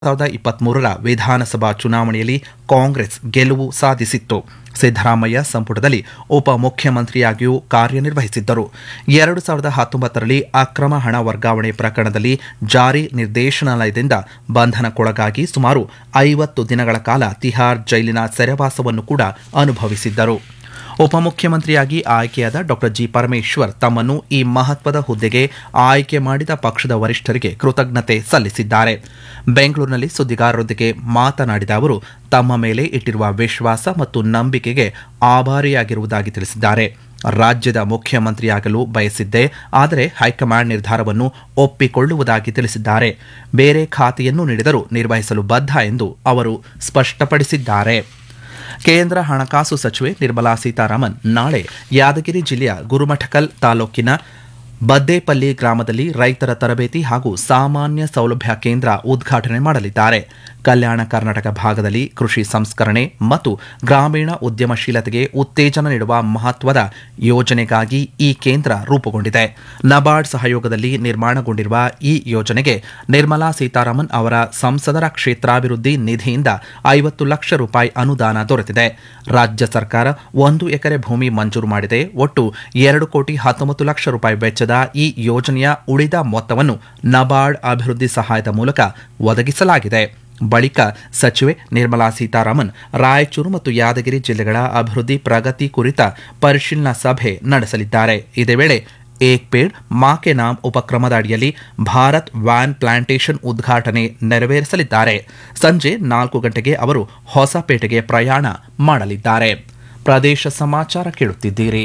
ಸಾವಿರದ ಇಪ್ಪತ್ಮೂರರ ವಿಧಾನಸಭಾ ಚುನಾವಣೆಯಲ್ಲಿ ಕಾಂಗ್ರೆಸ್ ಗೆಲುವು ಸಾಧಿಸಿತ್ತು ಸಿದ್ದರಾಮಯ್ಯ ಸಂಪುಟದಲ್ಲಿ ಉಪಮುಖ್ಯಮಂತ್ರಿಯಾಗಿಯೂ ಕಾರ್ಯನಿರ್ವಹಿಸಿದ್ದರು ಎರಡು ಸಾವಿರದ ಹತ್ತೊಂಬತ್ತರಲ್ಲಿ ಅಕ್ರಮ ಹಣ ವರ್ಗಾವಣೆ ಪ್ರಕರಣದಲ್ಲಿ ಜಾರಿ ನಿರ್ದೇಶನಾಲಯದಿಂದ ಬಂಧನಕ್ಕೊಳಗಾಗಿ ಸುಮಾರು ಐವತ್ತು ದಿನಗಳ ಕಾಲ ತಿಹಾರ್ ಜೈಲಿನ ಸೆರೆವಾಸವನ್ನು ಕೂಡ ಅನುಭವಿಸಿದ್ದರು ಉಪಮುಖ್ಯಮಂತ್ರಿಯಾಗಿ ಆಯ್ಕೆಯಾದ ಡಾ ಜಿ ಪರಮೇಶ್ವರ್ ತಮ್ಮನ್ನು ಈ ಮಹತ್ವದ ಹುದ್ದೆಗೆ ಆಯ್ಕೆ ಮಾಡಿದ ಪಕ್ಷದ ವರಿಷ್ಠರಿಗೆ ಕೃತಜ್ಞತೆ ಸಲ್ಲಿಸಿದ್ದಾರೆ ಬೆಂಗಳೂರಿನಲ್ಲಿ ಸುದ್ದಿಗಾರರೊಂದಿಗೆ ಮಾತನಾಡಿದ ಅವರು ತಮ್ಮ ಮೇಲೆ ಇಟ್ಟಿರುವ ವಿಶ್ವಾಸ ಮತ್ತು ನಂಬಿಕೆಗೆ ಆಭಾರಿಯಾಗಿರುವುದಾಗಿ ತಿಳಿಸಿದ್ದಾರೆ ರಾಜ್ಯದ ಮುಖ್ಯಮಂತ್ರಿಯಾಗಲು ಬಯಸಿದ್ದೆ ಆದರೆ ಹೈಕಮಾಂಡ್ ನಿರ್ಧಾರವನ್ನು ಒಪ್ಪಿಕೊಳ್ಳುವುದಾಗಿ ತಿಳಿಸಿದ್ದಾರೆ ಬೇರೆ ಖಾತೆಯನ್ನು ನೀಡಿದರೂ ನಿರ್ವಹಿಸಲು ಬದ್ಧ ಎಂದು ಅವರು ಸ್ಪಷ್ಟಪಡಿಸಿದ್ದಾರೆ ಕೇಂದ್ರ ಹಣಕಾಸು ಸಚಿವೆ ನಿರ್ಮಲಾ ಸೀತಾರಾಮನ್ ನಾಳೆ ಯಾದಗಿರಿ ಜಿಲ್ಲೆಯ ಗುರುಮಠಕಲ್ ತಾಲೂಕಿನ ಬದ್ದೇಪಲ್ಲಿ ಗ್ರಾಮದಲ್ಲಿ ರೈತರ ತರಬೇತಿ ಹಾಗೂ ಸಾಮಾನ್ಯ ಸೌಲಭ್ಯ ಕೇಂದ್ರ ಉದ್ಘಾಟನೆ ಮಾಡಲಿದ್ದಾರೆ ಕಲ್ಯಾಣ ಕರ್ನಾಟಕ ಭಾಗದಲ್ಲಿ ಕೃಷಿ ಸಂಸ್ಕರಣೆ ಮತ್ತು ಗ್ರಾಮೀಣ ಉದ್ಯಮಶೀಲತೆಗೆ ಉತ್ತೇಜನ ನೀಡುವ ಮಹತ್ವದ ಯೋಜನೆಗಾಗಿ ಈ ಕೇಂದ್ರ ರೂಪುಗೊಂಡಿದೆ ನಬಾರ್ಡ್ ಸಹಯೋಗದಲ್ಲಿ ನಿರ್ಮಾಣಗೊಂಡಿರುವ ಈ ಯೋಜನೆಗೆ ನಿರ್ಮಲಾ ಸೀತಾರಾಮನ್ ಅವರ ಸಂಸದರ ಕ್ಷೇತ್ರಾಭಿವೃದ್ಧಿ ನಿಧಿಯಿಂದ ಐವತ್ತು ಲಕ್ಷ ರೂಪಾಯಿ ಅನುದಾನ ದೊರೆತಿದೆ ರಾಜ್ಯ ಸರ್ಕಾರ ಒಂದು ಎಕರೆ ಭೂಮಿ ಮಂಜೂರು ಮಾಡಿದೆ ಒಟ್ಟು ಎರಡು ಕೋಟಿ ಹತ್ತೊಂಬತ್ತು ಲಕ್ಷ ರೂಪಾಯಿ ವೆಚ್ಚದ ಈ ಯೋಜನೆಯ ಉಳಿದ ಮೊತ್ತವನ್ನು ನಬಾರ್ಡ್ ಅಭಿವೃದ್ಧಿ ಸಹಾಯದ ಮೂಲಕ ಒದಗಿಸಲಾಗಿದೆ ಬಳಿಕ ಸಚಿವೆ ನಿರ್ಮಲಾ ಸೀತಾರಾಮನ್ ರಾಯಚೂರು ಮತ್ತು ಯಾದಗಿರಿ ಜಿಲ್ಲೆಗಳ ಅಭಿವೃದ್ಧಿ ಪ್ರಗತಿ ಕುರಿತ ಪರಿಶೀಲನಾ ಸಭೆ ನಡೆಸಲಿದ್ದಾರೆ ಇದೇ ವೇಳೆ ಏಕ್ ಪೇಡ್ ಮಾ ಕೆ ನಾಮ್ ಉಪಕ್ರಮದ ಅಡಿಯಲ್ಲಿ ಭಾರತ್ ವ್ಯಾನ್ ಪ್ಲಾಂಟೇಷನ್ ಉದ್ಘಾಟನೆ ನೆರವೇರಿಸಲಿದ್ದಾರೆ ಸಂಜೆ ನಾಲ್ಕು ಗಂಟೆಗೆ ಅವರು ಹೊಸಪೇಟೆಗೆ ಪ್ರಯಾಣ ಮಾಡಲಿದ್ದಾರೆ ಪ್ರದೇಶ ಸಮಾಚಾರ ಕೇಳುತ್ತಿದ್ದೀರಿ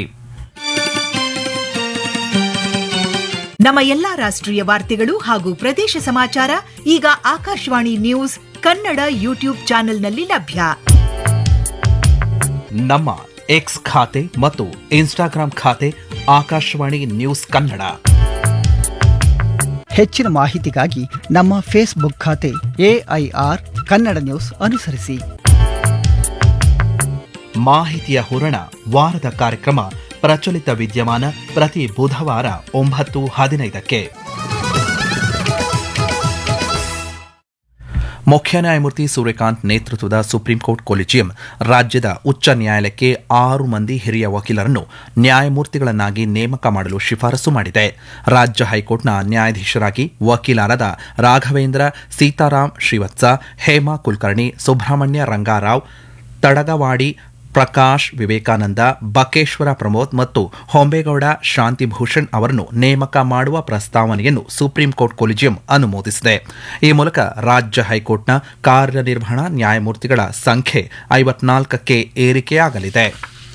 ನಮ್ಮ ಎಲ್ಲಾ ರಾಷ್ಟ್ರೀಯ ವಾರ್ತೆಗಳು ಹಾಗೂ ಪ್ರದೇಶ ಸಮಾಚಾರ ಈಗ ಆಕಾಶವಾಣಿ ನ್ಯೂಸ್ ಕನ್ನಡ ಯೂಟ್ಯೂಬ್ ಚಾನೆಲ್ನಲ್ಲಿ ಲಭ್ಯ ನಮ್ಮ ಎಕ್ಸ್ ಖಾತೆ ಮತ್ತು ಇನ್ಸ್ಟಾಗ್ರಾಂ ಖಾತೆ ಆಕಾಶವಾಣಿ ನ್ಯೂಸ್ ಕನ್ನಡ ಹೆಚ್ಚಿನ ಮಾಹಿತಿಗಾಗಿ ನಮ್ಮ ಫೇಸ್ಬುಕ್ ಖಾತೆ ಎಐಆರ್ ಕನ್ನಡ ನ್ಯೂಸ್ ಅನುಸರಿಸಿ ಮಾಹಿತಿಯ ಹೂರಣ ವಾರದ ಕಾರ್ಯಕ್ರಮ ಪ್ರಚಲಿತ ವಿದ್ಯಮಾನ ಪ್ರತಿ ಬುಧವಾರ ಒಂಬತ್ತು ಹದಿನೈದಕ್ಕೆ ಮುಖ್ಯ ನ್ಯಾಯಮೂರ್ತಿ ಸೂರ್ಯಕಾಂತ್ ನೇತೃತ್ವದ ಸುಪ್ರೀಂ ಕೋರ್ಟ್ ಕೊಲಿಜಿಯಂ ರಾಜ್ಯದ ಉಚ್ಚ ನ್ಯಾಯಾಲಯಕ್ಕೆ ಆರು ಮಂದಿ ಹಿರಿಯ ವಕೀಲರನ್ನು ನ್ಯಾಯಮೂರ್ತಿಗಳನ್ನಾಗಿ ನೇಮಕ ಮಾಡಲು ಶಿಫಾರಸು ಮಾಡಿದೆ ರಾಜ್ಯ ಹೈಕೋರ್ಟ್ನ ನ್ಯಾಯಾಧೀಶರಾಗಿ ವಕೀಲರಾದ ರಾಘವೇಂದ್ರ ಸೀತಾರಾಮ್ ಶ್ರೀವತ್ಸ ಹೇಮಾ ಕುಲಕರ್ಣಿ ಸುಬ್ರಹ್ಮಣ್ಯ ರಂಗಾರಾವ್ ತಡಗವಾಡಿ ಪ್ರಕಾಶ್ ವಿವೇಕಾನಂದ ಬಕೇಶ್ವರ ಪ್ರಮೋದ್ ಮತ್ತು ಹೊಂಬೇಗೌಡ ಶಾಂತಿಭೂಷಣ್ ಅವರನ್ನು ನೇಮಕ ಮಾಡುವ ಪ್ರಸ್ತಾವನೆಯನ್ನು ಸುಪ್ರೀಂ ಕೋರ್ಟ್ ಕೊಲಿಜಿಯಂ ಅನುಮೋದಿಸಿದೆ ಈ ಮೂಲಕ ರಾಜ್ಯ ಹೈಕೋರ್ಟ್ನ ಕಾರ್ಯನಿರ್ವಹಣಾ ನ್ಯಾಯಮೂರ್ತಿಗಳ ಸಂಖ್ಯೆ ಐವತ್ನಾಲ್ಕಕ್ಕೆ ಏರಿಕೆಯಾಗಲಿದೆ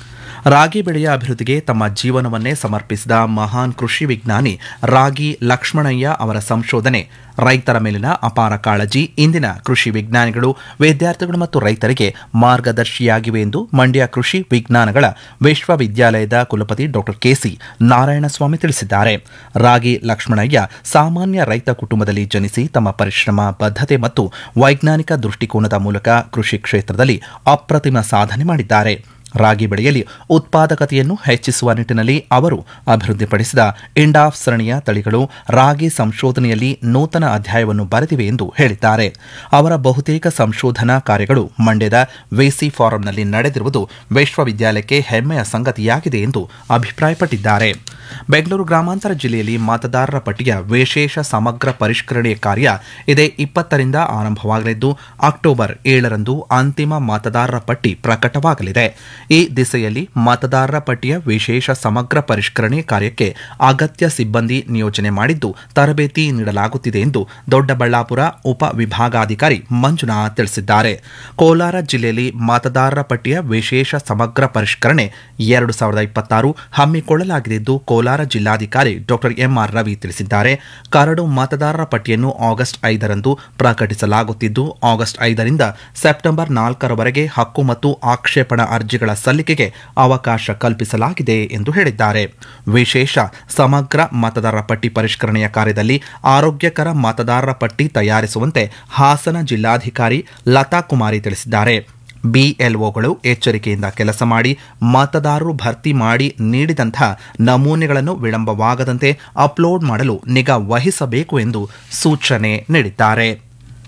ರಾಗಿ ಬೆಳೆಯ ಅಭಿವೃದ್ಧಿಗೆ ತಮ್ಮ ಜೀವನವನ್ನೇ ಸಮರ್ಪಿಸಿದ ಮಹಾನ್ ಕೃಷಿ ವಿಜ್ಞಾನಿ ರಾಗಿ ಲಕ್ಷ್ಮಣಯ್ಯ ಅವರ ಸಂಶೋಧನೆ ರೈತರ ಮೇಲಿನ ಅಪಾರ ಕಾಳಜಿ ಇಂದಿನ ಕೃಷಿ ವಿಜ್ಞಾನಿಗಳು ವಿದ್ಯಾರ್ಥಿಗಳು ಮತ್ತು ರೈತರಿಗೆ ಮಾರ್ಗದರ್ಶಿಯಾಗಿವೆ ಎಂದು ಮಂಡ್ಯ ಕೃಷಿ ವಿಜ್ಞಾನಗಳ ವಿಶ್ವವಿದ್ಯಾಲಯದ ಕುಲಪತಿ ಡಾ ಕೆಸಿ ನಾರಾಯಣಸ್ವಾಮಿ ತಿಳಿಸಿದ್ದಾರೆ ರಾಗಿ ಲಕ್ಷ್ಮಣಯ್ಯ ಸಾಮಾನ್ಯ ರೈತ ಕುಟುಂಬದಲ್ಲಿ ಜನಿಸಿ ತಮ್ಮ ಪರಿಶ್ರಮ ಬದ್ಧತೆ ಮತ್ತು ವೈಜ್ಞಾನಿಕ ದೃಷ್ಟಿಕೋನದ ಮೂಲಕ ಕೃಷಿ ಕ್ಷೇತ್ರದಲ್ಲಿ ಅಪ್ರತಿಮ ಸಾಧನೆ ಮಾಡಿದ್ದಾರೆ ರಾಗಿ ಬೆಳೆಯಲ್ಲಿ ಉತ್ಪಾದಕತೆಯನ್ನು ಹೆಚ್ಚಿಸುವ ನಿಟ್ಟಿನಲ್ಲಿ ಅವರು ಅಭಿವೃದ್ಧಿಪಡಿಸಿದ ಇಂಡಾಫ್ ಸರಣಿಯ ತಳಿಗಳು ರಾಗಿ ಸಂಶೋಧನೆಯಲ್ಲಿ ನೂತನ ಅಧ್ಯಾಯವನ್ನು ಬರೆದಿವೆ ಎಂದು ಹೇಳಿದ್ದಾರೆ ಅವರ ಬಹುತೇಕ ಸಂಶೋಧನಾ ಕಾರ್ಯಗಳು ಮಂಡ್ಯದ ವೇಸಿ ಫಾರಂನಲ್ಲಿ ನಡೆದಿರುವುದು ವಿಶ್ವವಿದ್ಯಾಲಯಕ್ಕೆ ಹೆಮ್ಮೆಯ ಸಂಗತಿಯಾಗಿದೆ ಎಂದು ಅಭಿಪ್ರಾಯಪಟ್ಟಿದ್ದಾರೆ ಬೆಂಗಳೂರು ಗ್ರಾಮಾಂತರ ಜಿಲ್ಲೆಯಲ್ಲಿ ಮತದಾರರ ಪಟ್ಟಿಯ ವಿಶೇಷ ಸಮಗ್ರ ಪರಿಷ್ಕರಣೆ ಕಾರ್ಯ ಇದೇ ಇಪ್ಪತ್ತರಿಂದ ಆರಂಭವಾಗಲಿದ್ದು ಅಕ್ಟೋಬರ್ ಏಳರಂದು ಅಂತಿಮ ಮತದಾರರ ಪಟ್ಟಿ ಪ್ರಕಟವಾಗಲಿದೆ ಈ ದಿಸೆಯಲ್ಲಿ ಮತದಾರರ ಪಟ್ಟಿಯ ವಿಶೇಷ ಸಮಗ್ರ ಪರಿಷ್ಕರಣೆ ಕಾರ್ಯಕ್ಕೆ ಅಗತ್ಯ ಸಿಬ್ಬಂದಿ ನಿಯೋಜನೆ ಮಾಡಿದ್ದು ತರಬೇತಿ ನೀಡಲಾಗುತ್ತಿದೆ ಎಂದು ದೊಡ್ಡಬಳ್ಳಾಪುರ ಉಪ ವಿಭಾಗಾಧಿಕಾರಿ ಮಂಜುನಾಥ್ ತಿಳಿಸಿದ್ದಾರೆ ಕೋಲಾರ ಜಿಲ್ಲೆಯಲ್ಲಿ ಮತದಾರರ ಪಟ್ಟಿಯ ವಿಶೇಷ ಸಮಗ್ರ ಪರಿಷ್ಕರಣೆ ಎರಡು ಸಾವಿರದ ಇಪ್ಪತ್ತಾರು ಹಮ್ಮಿಕೊಳ್ಳಲಾಗಿದ್ದು ಕೋಲಾರ ಜಿಲ್ಲಾಧಿಕಾರಿ ಡಾಕ್ಟರ್ ಎಂಆರ್ ರವಿ ತಿಳಿಸಿದ್ದಾರೆ ಕರಡು ಮತದಾರರ ಪಟ್ಟಿಯನ್ನು ಆಗಸ್ಟ್ ಐದರಂದು ಪ್ರಕಟಿಸಲಾಗುತ್ತಿದ್ದು ಆಗಸ್ಟ್ ಐದರಿಂದ ಸೆಪ್ಟೆಂಬರ್ ನಾಲ್ಕರವರೆಗೆ ಹಕ್ಕು ಮತ್ತು ಆಕ್ಷೇಪಣಾ ಅರ್ಜಿಗಳ ಸಲ್ಲಿಕೆಗೆ ಅವಕಾಶ ಕಲ್ಪಿಸಲಾಗಿದೆ ಎಂದು ಹೇಳಿದ್ದಾರೆ ವಿಶೇಷ ಸಮಗ್ರ ಮತದಾರರ ಪಟ್ಟಿ ಪರಿಷ್ಕರಣೆಯ ಕಾರ್ಯದಲ್ಲಿ ಆರೋಗ್ಯಕರ ಮತದಾರರ ಪಟ್ಟಿ ತಯಾರಿಸುವಂತೆ ಹಾಸನ ಜಿಲ್ಲಾಧಿಕಾರಿ ಲತಾ ಕುಮಾರಿ ತಿಳಿಸಿದ್ದಾರೆ ಬಿಎಲ್ಒಗಳು ಎಚ್ಚರಿಕೆಯಿಂದ ಕೆಲಸ ಮಾಡಿ ಮತದಾರರು ಭರ್ತಿ ಮಾಡಿ ನೀಡಿದಂತಹ ನಮೂನೆಗಳನ್ನು ವಿಳಂಬವಾಗದಂತೆ ಅಪ್ಲೋಡ್ ಮಾಡಲು ನಿಗಾ ವಹಿಸಬೇಕು ಎಂದು ಸೂಚನೆ ನೀಡಿದ್ದಾರೆ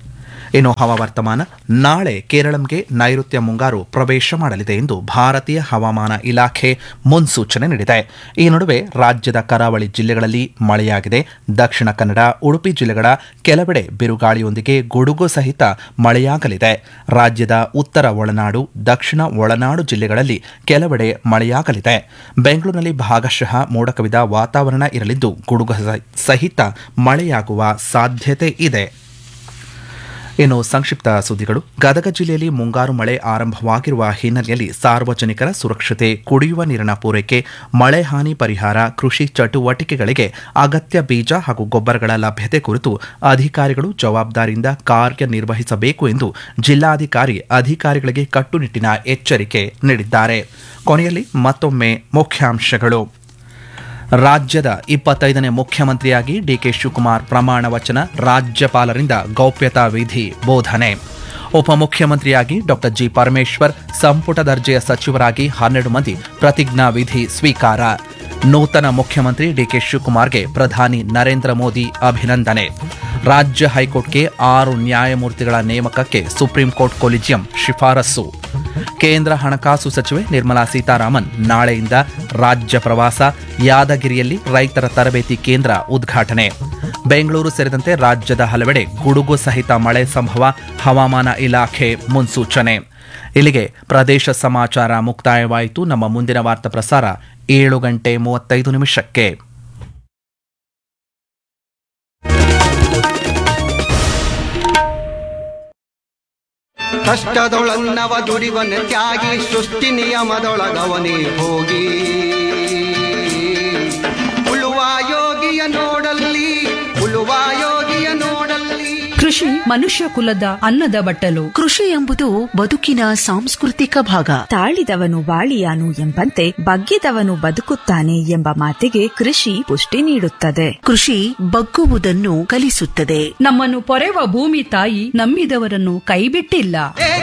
ಇನ್ನು ಹವಾವರ್ತಮಾನ ನಾಳೆ ಕೇರಳಂಗೆ ನೈಋತ್ಯ ಮುಂಗಾರು ಪ್ರವೇಶ ಮಾಡಲಿದೆ ಎಂದು ಭಾರತೀಯ ಹವಾಮಾನ ಇಲಾಖೆ ಮುನ್ಸೂಚನೆ ನೀಡಿದೆ ಈ ನಡುವೆ ರಾಜ್ಯದ ಕರಾವಳಿ ಜಿಲ್ಲೆಗಳಲ್ಲಿ ಮಳೆಯಾಗಿದೆ ದಕ್ಷಿಣ ಕನ್ನಡ ಉಡುಪಿ ಜಿಲ್ಲೆಗಳ ಕೆಲವೆಡೆ ಬಿರುಗಾಳಿಯೊಂದಿಗೆ ಗುಡುಗು ಸಹಿತ ಮಳೆಯಾಗಲಿದೆ ರಾಜ್ಯದ ಉತ್ತರ ಒಳನಾಡು ದಕ್ಷಿಣ ಒಳನಾಡು ಜಿಲ್ಲೆಗಳಲ್ಲಿ ಕೆಲವೆಡೆ ಮಳೆಯಾಗಲಿದೆ ಬೆಂಗಳೂರಿನಲ್ಲಿ ಭಾಗಶಃ ಮೋಡ ಕವಿದ ವಾತಾವರಣ ಇರಲಿದ್ದು ಗುಡುಗು ಸಹಿತ ಮಳೆಯಾಗುವ ಸಾಧ್ಯತೆ ಇದೆ ಇನ್ನು ಸಂಕ್ಷಿಪ್ತ ಸುದ್ದಿಗಳು ಗದಗ ಜಿಲ್ಲೆಯಲ್ಲಿ ಮುಂಗಾರು ಮಳೆ ಆರಂಭವಾಗಿರುವ ಹಿನ್ನೆಲೆಯಲ್ಲಿ ಸಾರ್ವಜನಿಕರ ಸುರಕ್ಷತೆ ಕುಡಿಯುವ ನೀರಿನ ಪೂರೈಕೆ ಮಳೆ ಹಾನಿ ಪರಿಹಾರ ಕೃಷಿ ಚಟುವಟಿಕೆಗಳಿಗೆ ಅಗತ್ಯ ಬೀಜ ಹಾಗೂ ಗೊಬ್ಬರಗಳ ಲಭ್ಯತೆ ಕುರಿತು ಅಧಿಕಾರಿಗಳು ಜವಾಬ್ದಾರಿಯಿಂದ ಕಾರ್ಯನಿರ್ವಹಿಸಬೇಕು ಎಂದು ಜಿಲ್ಲಾಧಿಕಾರಿ ಅಧಿಕಾರಿಗಳಿಗೆ ಕಟ್ಟುನಿಟ್ಟಿನ ಎಚ್ಚರಿಕೆ ನೀಡಿದ್ದಾರೆ ಕೊನೆಯಲ್ಲಿ ಮತ್ತೊಮ್ಮೆ ಮುಖ್ಯಾಂಶಗಳು ರಾಜ್ಯದ ಇಪ್ಪತ್ತೈದನೇ ಮುಖ್ಯಮಂತ್ರಿಯಾಗಿ ಡಿಕೆ ಶಿವಕುಮಾರ್ ಪ್ರಮಾಣ ವಚನ ರಾಜ್ಯಪಾಲರಿಂದ ಗೌಪ್ಯತಾ ವಿಧಿ ಬೋಧನೆ ಉಪಮುಖ್ಯಮಂತ್ರಿಯಾಗಿ ಡಾಕ್ಟರ್ ಜಿ ಪರಮೇಶ್ವರ್ ಸಂಪುಟ ದರ್ಜೆಯ ಸಚಿವರಾಗಿ ಹನ್ನೆರಡು ಮಂದಿ ಪ್ರತಿಜ್ಞಾ ವಿಧಿ ಸ್ವೀಕಾರ ನೂತನ ಮುಖ್ಯಮಂತ್ರಿ ಡಿಕೆ ಶಿವಕುಮಾರ್ಗೆ ಪ್ರಧಾನಿ ನರೇಂದ್ರ ಮೋದಿ ಅಭಿನಂದನೆ ರಾಜ್ಯ ಹೈಕೋರ್ಟ್ಗೆ ಆರು ನ್ಯಾಯಮೂರ್ತಿಗಳ ನೇಮಕಕ್ಕೆ ಸುಪ್ರೀಂ ಕೋರ್ಟ್ ಕೊಲಿಜಿಯಂ ಶಿಫಾರಸು ಕೇಂದ್ರ ಹಣಕಾಸು ಸಚಿವೆ ನಿರ್ಮಲಾ ಸೀತಾರಾಮನ್ ನಾಳೆಯಿಂದ ರಾಜ್ಯ ಪ್ರವಾಸ ಯಾದಗಿರಿಯಲ್ಲಿ ರೈತರ ತರಬೇತಿ ಕೇಂದ್ರ ಉದ್ಘಾಟನೆ ಬೆಂಗಳೂರು ಸೇರಿದಂತೆ ರಾಜ್ಯದ ಹಲವೆಡೆ ಗುಡುಗು ಸಹಿತ ಮಳೆ ಸಂಭವ ಹವಾಮಾನ ಇಲಾಖೆ ಮುನ್ಸೂಚನೆ ಇಲ್ಲಿಗೆ ಪ್ರದೇಶ ಸಮಾಚಾರ ಮುಕ್ತಾಯವಾಯಿತು ನಮ್ಮ ಮುಂದಿನ ವಾರ್ತಾ ಪ್ರಸಾರ ಏಳು ಗಂಟೆ ಮೂವತ್ತೈದು ನಿಮಿಷಕ್ಕೆ ಕಷ್ಟದೊಳನ್ನವ ದುಡಿವನ ತ್ಯಾಗಿ ಸೃಷ್ಟಿ ನಿಯಮದೊಳಗವನೇ ಹೋಗಿ ಉಳುವ ಯೋಗಿಯ ನೋಡಲ್ಲಿ ಉಳುವ ಯೋಗಿಯ ನೋಡಲ್ಲಿ ಕೃಷಿ ಮನುಷ್ಯ ಕುಲದ ಅನ್ನದ ಬಟ್ಟಲು ಕೃಷಿ ಎಂಬುದು ಬದುಕಿನ ಸಾಂಸ್ಕೃತಿಕ ಭಾಗ ತಾಳಿದವನು ಬಾಳಿಯಾನು ಎಂಬಂತೆ ಬಗ್ಗಿದವನು ಬದುಕುತ್ತಾನೆ ಎಂಬ ಮಾತಿಗೆ ಕೃಷಿ ಪುಷ್ಟಿ ನೀಡುತ್ತದೆ ಕೃಷಿ ಬಗ್ಗುವುದನ್ನು ಕಲಿಸುತ್ತದೆ ನಮ್ಮನ್ನು ಪೊರೆವ ಭೂಮಿ ತಾಯಿ ನಂಬಿದವರನ್ನು ಕೈಬಿಟ್ಟಿಲ್ಲ ಏ